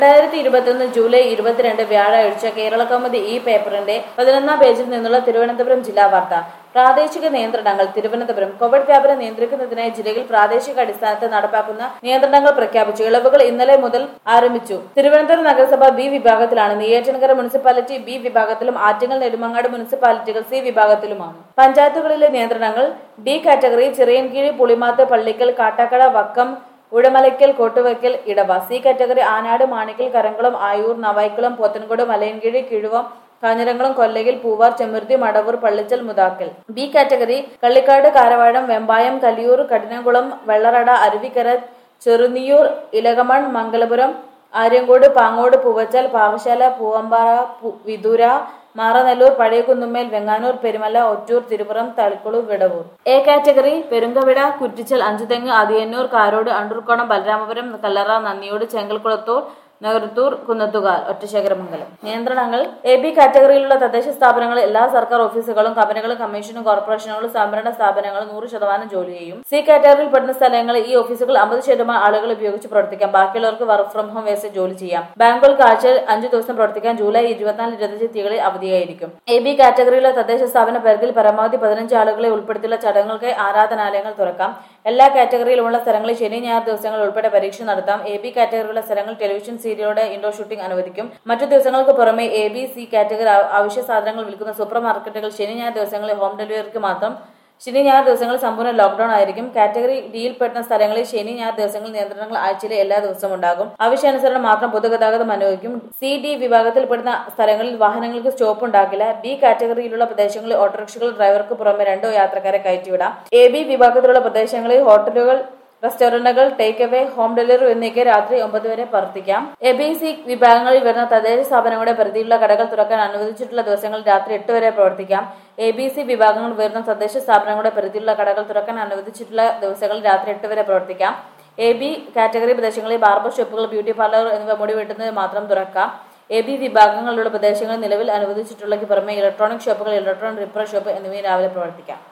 രണ്ടായിരത്തി ഇരുപത്തൊന്ന് ജൂലൈ ഇരുപത്തിരണ്ട് വ്യാഴാഴ്ച കേരള കൗമുദി ഈ പേപ്പറിന്റെ പതിനൊന്നാം പേജിൽ നിന്നുള്ള തിരുവനന്തപുരം ജില്ലാ വാർത്ത പ്രാദേശിക നിയന്ത്രണങ്ങൾ തിരുവനന്തപുരം കോവിഡ് വ്യാപനം നിയന്ത്രിക്കുന്നതിനായി ജില്ലയിൽ പ്രാദേശിക അടിസ്ഥാനത്തിൽ നടപ്പാക്കുന്ന നിയന്ത്രണങ്ങൾ പ്രഖ്യാപിച്ചു ഇളവുകൾ ഇന്നലെ മുതൽ ആരംഭിച്ചു തിരുവനന്തപുരം നഗരസഭ ബി വിഭാഗത്തിലാണ് നെയ്യാറ്റിൻകര മുനിസിപ്പാലിറ്റി ബി വിഭാഗത്തിലും ആറ്റിങ്ങൽ നെടുമങ്ങാട് മുനിസിപ്പാലിറ്റികൾ സി വിഭാഗത്തിലുമാണ് പഞ്ചായത്തുകളിലെ നിയന്ത്രണങ്ങൾ D category Chirayinkeezhu Pulimath Pallickal Kattakada Vakkom Uzhamalackal Kottuvaykkal Edava C category Anad Manickal Karamkulam Ayoor Navaikulam Pothencode Malayinkeezhu Kizhuvam Kanjiramkulam Kollayil Poovar Chemmaruthy Madavoor Pallichal Mudakkal B category Kallikkad Karavaram Vembayam Kalliyoor Kadinamkulam Vellarada Aruvikkara Cherunniyoor Elakamon Mangalapuram Aryancode Pangode Poovachal Parassala Poovampara പു- വിതുര മാറനല്ലൂർ പഴയകുന്നുമ്മേൽ വെങ്ങാനൂർ പെരുമല ഒറ്റൂർ തിരുപ്പുറം തളിക്കുളു വിടവൂർ എ കാറ്റഗറി പെരുങ്കവിട കുറ്റിച്ചൽ അഞ്ചുതെങ്ങ് അതിയന്നൂർ കാരോട് അണ്ടൂർക്കോണം ബലരാമപുരം കല്ലറ നന്ദിയോട് ചെങ്കൽക്കുളത്തൂർ നഗരത്തൂർ കുന്നത്തുകാൽ ഒറ്റശേഖരമംഗലം നിയന്ത്രണങ്ങൾ എ ബി കാറ്റഗറിയിലുള്ള തദ്ദേശ സ്ഥാപനങ്ങൾ എല്ലാ സർക്കാർ ഓഫീസുകളും കമ്പനികളും കമ്മീഷനും കോർപ്പറേഷനുകളും സംഭരണ സ്ഥാപനങ്ങളും നൂറ് ശതമാനം ജോലി ചെയ്യും സി കാറ്റഗറിയിൽ പെടുന്ന സ്ഥലങ്ങളിൽ ഈ ഓഫീസുകൾ അമ്പത് ശതമാനം ആളുകൾ ഉപയോഗിച്ച് പ്രവർത്തിക്കാം ബാക്കിയുള്ളവർക്ക് വർക്ക് ഫ്രം ഹോം വേസ്റ്റ് ജോലി ചെയ്യാം ബാങ്കുകൾക്ക് ആഴ്ചയിൽ അഞ്ചു ദിവസം പ്രവർത്തിക്കാൻ ജൂലൈ ഇരുപത്തിനാല് ഇരുപത്തഞ്ച് തീയതികളിൽ അവധിയായിരിക്കും എ ബി കാറ്റഗറിയിലെ തദ്ദേശ സ്ഥാപന പരിധിയിൽ പരമാവധി പതിനഞ്ച് ആളുകളെ ഉൾപ്പെടുത്തിയുള്ള ചടങ്ങുകൾക്ക് ആരാധനാലയങ്ങൾ തുറക്കാം എല്ലാ കാറ്റഗറിയിലുമുള്ള സ്ഥലങ്ങളിൽ ശനി ഞായർ ദിവസങ്ങൾ ഉൾപ്പെടെ പരീക്ഷ നടത്താം എ ബി കാറ്റഗറിയിലുള്ള സ്ഥലങ്ങൾ ടെലിവിഷൻ സീരിയലുടെ ഇൻഡോർ ഷൂട്ടിംഗ് അനുവദിക്കും മറ്റു ദിവസങ്ങൾക്ക് പുറമെ എ ബി സി കാറ്റഗറി ആ- അവശ്യ സാധനങ്ങൾ വിൽക്കുന്ന സൂപ്പർ മാർക്കറ്റുകൾ ശനി ഞായർ ദിവസങ്ങളിൽ ഹോം ഡെലിവറിക്ക് മാത്രം ശനി ഞായർ ദിവസങ്ങളിൽ സമ്പൂർണ്ണ ലോക്ഡൌൺ ആയിരിക്കും കാറ്റഗറി ഡിയിൽപ്പെടുന്ന സ്ഥലങ്ങളിൽ ശനി ഞായർ ദിവസങ്ങളിൽ നിയന്ത്രണങ്ങൾ ആഴ്ചയിലെ എല്ലാ ദിവസവും ഉണ്ടാകും ആവശ്യാനുസരണം മാത്രം പൊതുഗതാഗതം അനുവദിക്കും സി ഡി വിഭാഗത്തിൽപ്പെടുന്ന സ്ഥലങ്ങളിൽ വാഹനങ്ങൾക്ക് സ്റ്റോപ്പ് ഉണ്ടാകില്ല ബി കാറ്റഗറിയിലുള്ള പ്രദേശങ്ങളിൽ ഓട്ടോറിക്ഷകൾ ഡ്രൈവർക്ക് പുറമെ രണ്ടോ യാത്രക്കാരെ കയറ്റിവിടാം എ ബി വിഭാഗത്തിലുള്ള പ്രദേശങ്ങളിൽ ഹോട്ടലുകൾ റെസ്റ്റോറന്റുകൾ ടേക്ക് അവേ ഹോം ഡെലിവറി എന്നിവയ്ക്ക് രാത്രി ഒമ്പത് വരെ പ്രവർത്തിക്കാം എ ബി സി വിഭാഗങ്ങളിൽ വരുന്ന തദ്ദേശ സ്ഥാപനങ്ങളുടെ പരിധിയിലുള്ള കടകൾ തുറക്കാൻ അനുവദിച്ചിട്ടുള്ള ദിവസങ്ങളിൽ രാത്രി എട്ട് വരെ പ്രവർത്തിക്കാം എ ബി സി വിഭാഗങ്ങൾ വരുന്ന തദ്ദേശ സ്ഥാപനങ്ങളുടെ പരിധിയിലുള്ള കടകൾ തുറക്കാൻ അനുവദിച്ചിട്ടുള്ള ദിവസങ്ങളിൽ രാത്രി എട്ട് വരെ പ്രവർത്തിക്കാം എ ബി കാറ്റഗറി പ്രദേശങ്ങളിൽ ബാർബർ ഷോപ്പുകൾ ബ്യൂട്ടി പാർലർ എന്നിവ മുടി വെട്ടുന്നത് മാത്രം തുറക്കാം എ ബി വിഭാഗങ്ങളിലുള്ള പ്രദേശങ്ങളിൽ നിലവിൽ അനുവദിച്ചിട്ടുള്ളതിന് പുറമെ ഇലക്ട്രോണിക് ഷോപ്പുകൾ ഇലക്ട്രോണിക് റിപ്പയർ ഷോപ്പ് എന്നിവയും രാവിലെ പ്രവർത്തിക്കാം